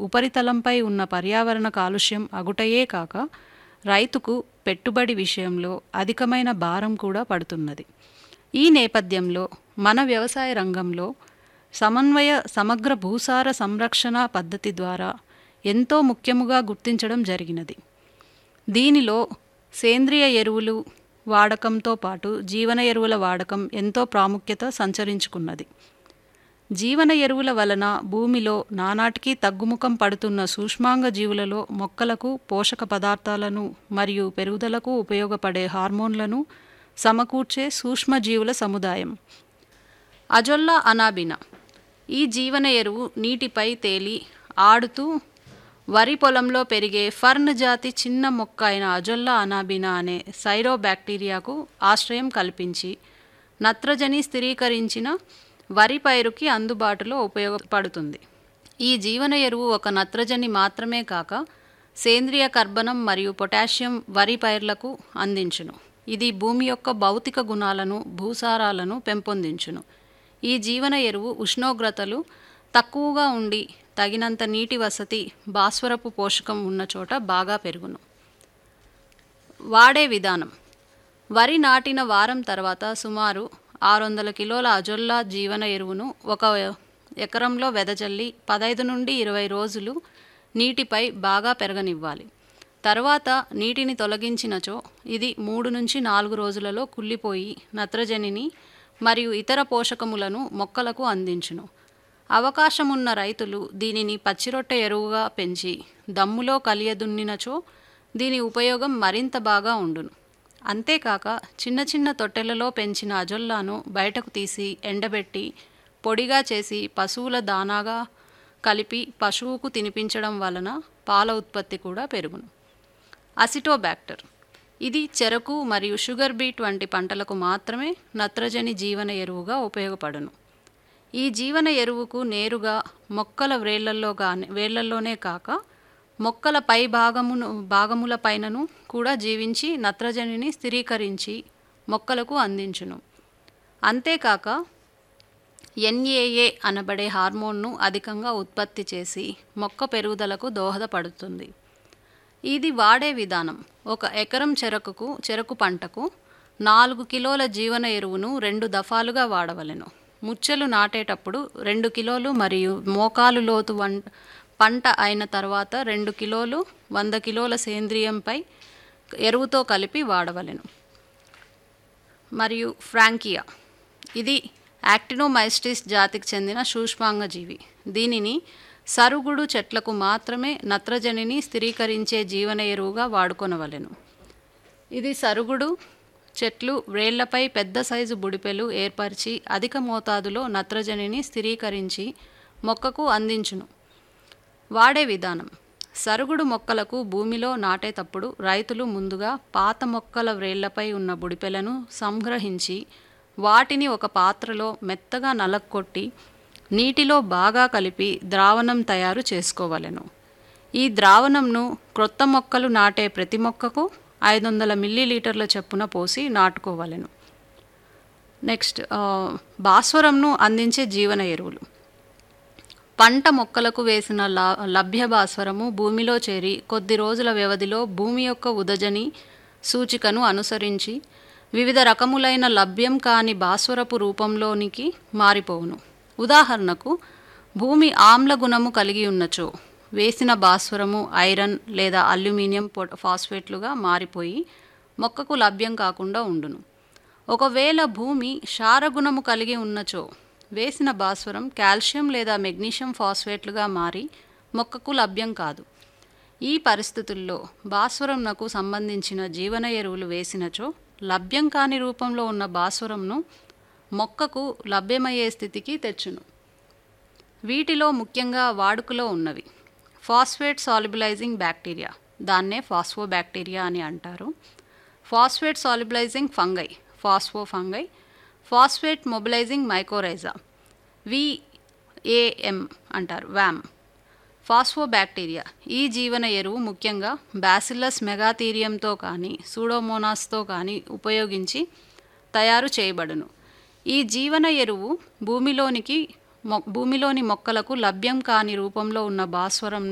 ఉపరితలంపై ఉన్న పర్యావరణ కాలుష్యం అగుటయే కాక రైతుకు పెట్టుబడి విషయంలో అధికమైన భారం కూడా పడుతున్నది ఈ నేపథ్యంలో మన వ్యవసాయ రంగంలో సమన్వయ సమగ్ర భూసార సంరక్షణ పద్ధతి ద్వారా ఎంతో ముఖ్యముగా గుర్తించడం జరిగినది దీనిలో సేంద్రియ ఎరువులు వాడకంతో పాటు జీవన ఎరువుల వాడకం ఎంతో ప్రాముఖ్యత సంచరించుకున్నది జీవన ఎరువుల వలన భూమిలో నానాటికి తగ్గుముఖం పడుతున్న సూక్ష్మాంగ జీవులలో మొక్కలకు పోషక పదార్థాలను మరియు పెరుగుదలకు ఉపయోగపడే హార్మోన్లను సమకూర్చే సూక్ష్మజీవుల సముదాయం అజొల్లా అనాబినా ఈ జీవన ఎరువు నీటిపై తేలి ఆడుతూ వరి పొలంలో పెరిగే ఫర్న్ జాతి చిన్న మొక్క అయిన అజొల్లా అనాబినా అనే సైరో బ్యాక్టీరియాకు ఆశ్రయం కల్పించి నత్రజని స్థిరీకరించిన వరి పైరుకి అందుబాటులో ఉపయోగపడుతుంది ఈ జీవన ఎరువు ఒక నత్రజని మాత్రమే కాక సేంద్రియ కర్బనం మరియు పొటాషియం వరి పైర్లకు అందించును ఇది భూమి యొక్క భౌతిక గుణాలను భూసారాలను పెంపొందించును ఈ జీవన ఎరువు ఉష్ణోగ్రతలు తక్కువగా ఉండి తగినంత నీటి వసతి భాస్వరపు పోషకం ఉన్న చోట బాగా పెరుగును వాడే విధానం వరి నాటిన వారం తర్వాత సుమారు ఆరు వందల కిలోల అజొల్లా జీవన ఎరువును ఒక ఎకరంలో వెదజల్లి పదైదు నుండి ఇరవై రోజులు నీటిపై బాగా పెరగనివ్వాలి తర్వాత నీటిని తొలగించినచో ఇది మూడు నుంచి నాలుగు రోజులలో కుళ్ళిపోయి నత్రజనిని మరియు ఇతర పోషకములను మొక్కలకు అందించును అవకాశమున్న రైతులు దీనిని పచ్చిరొట్టె ఎరువుగా పెంచి దమ్ములో కలియదున్నినచో దీని ఉపయోగం మరింత బాగా ఉండును అంతేకాక చిన్న చిన్న తొట్టెలలో పెంచిన అజొల్లాను బయటకు తీసి ఎండబెట్టి పొడిగా చేసి పశువుల దానాగా కలిపి పశువుకు తినిపించడం వలన పాల ఉత్పత్తి కూడా పెరుగును అసిటోబ్యాక్టర్ ఇది చెరకు మరియు షుగర్ బీట్ వంటి పంటలకు మాత్రమే నత్రజని జీవన ఎరువుగా ఉపయోగపడును ఈ జీవన ఎరువుకు నేరుగా మొక్కల వ్రేళ్లలో కానీ వేళ్లల్లోనే కాక మొక్కల పై భాగమును భాగముల పైనను కూడా జీవించి నత్రజనిని స్థిరీకరించి మొక్కలకు అందించును అంతేకాక ఎన్ఏఏ అనబడే హార్మోన్ను అధికంగా ఉత్పత్తి చేసి మొక్క పెరుగుదలకు దోహదపడుతుంది ఇది వాడే విధానం ఒక ఎకరం చెరకుకు చెరకు పంటకు నాలుగు కిలోల జీవన ఎరువును రెండు దఫాలుగా వాడవలెను ముచ్చెలు నాటేటప్పుడు రెండు కిలోలు మరియు మోకాలు లోతు వం పంట అయిన తర్వాత రెండు కిలోలు వంద కిలోల సేంద్రియంపై ఎరువుతో కలిపి వాడవలెను మరియు ఫ్రాంకియా ఇది యాక్టినోమైస్టిస్ జాతికి చెందిన సూక్ష్మాంగజీవి దీనిని సరుగుడు చెట్లకు మాత్రమే నత్రజనిని స్థిరీకరించే జీవన ఎరువుగా వాడుకొనవలెను ఇది సరుగుడు చెట్లు వ్రేళ్లపై పెద్ద సైజు బుడిపెలు ఏర్పరిచి అధిక మోతాదులో నత్రజనిని స్థిరీకరించి మొక్కకు అందించును వాడే విధానం సరుగుడు మొక్కలకు భూమిలో నాటేటప్పుడు రైతులు ముందుగా పాత మొక్కల వ్రేళ్లపై ఉన్న బుడిపెలను సంగ్రహించి వాటిని ఒక పాత్రలో మెత్తగా నలక్కొట్టి నీటిలో బాగా కలిపి ద్రావణం తయారు చేసుకోవలెను ఈ ద్రావణంను క్రొత్త మొక్కలు నాటే ప్రతి మొక్కకు ఐదు వందల మిల్లీలీటర్ల చొప్పున పోసి నాటుకోవలెను నెక్స్ట్ భాస్వరంను అందించే జీవన ఎరువులు పంట మొక్కలకు వేసిన లా లభ్య భాస్వరము భూమిలో చేరి కొద్ది రోజుల వ్యవధిలో భూమి యొక్క ఉదజని సూచికను అనుసరించి వివిధ రకములైన లభ్యం కాని భాస్వరపు రూపంలోనికి మారిపోవును ఉదాహరణకు భూమి ఆమ్ల గుణము కలిగి ఉన్నచో వేసిన భాస్వరము ఐరన్ లేదా అల్యూమినియం పొ ఫాస్ఫేట్లుగా మారిపోయి మొక్కకు లభ్యం కాకుండా ఉండును ఒకవేళ భూమి క్షారగుణము కలిగి ఉన్నచో వేసిన భాస్వరం కాల్షియం లేదా మెగ్నీషియం ఫాస్ఫేట్లుగా మారి మొక్కకు లభ్యం కాదు ఈ పరిస్థితుల్లో భాస్వరంనకు సంబంధించిన జీవన ఎరువులు వేసినచో లభ్యం కాని రూపంలో ఉన్న భాస్వరంను మొక్కకు లభ్యమయ్యే స్థితికి తెచ్చును వీటిలో ముఖ్యంగా వాడుకలో ఉన్నవి ఫాస్ఫేట్ సాల్యుబిలైజింగ్ బ్యాక్టీరియా దాన్నే ఫాస్ఫో బ్యాక్టీరియా అని అంటారు phosphate solubilizing fungi phospho fungi phosphate mobilizing mycorrhiza VAM అంటారు వ్యామ్ ఫాస్ఫోబ్యాక్టీరియా ఈ జీవన ఎరువు ముఖ్యంగా బ్యాసిల్లస్ మెగాథీరియంతో కానీ సూడోమోనాస్తో కానీ ఉపయోగించి తయారు చేయబడును ఈ జీవన ఎరువు భూమిలోనికి మొ భూమిలోని మొక్కలకు లభ్యం కాని రూపంలో ఉన్న భాస్వరం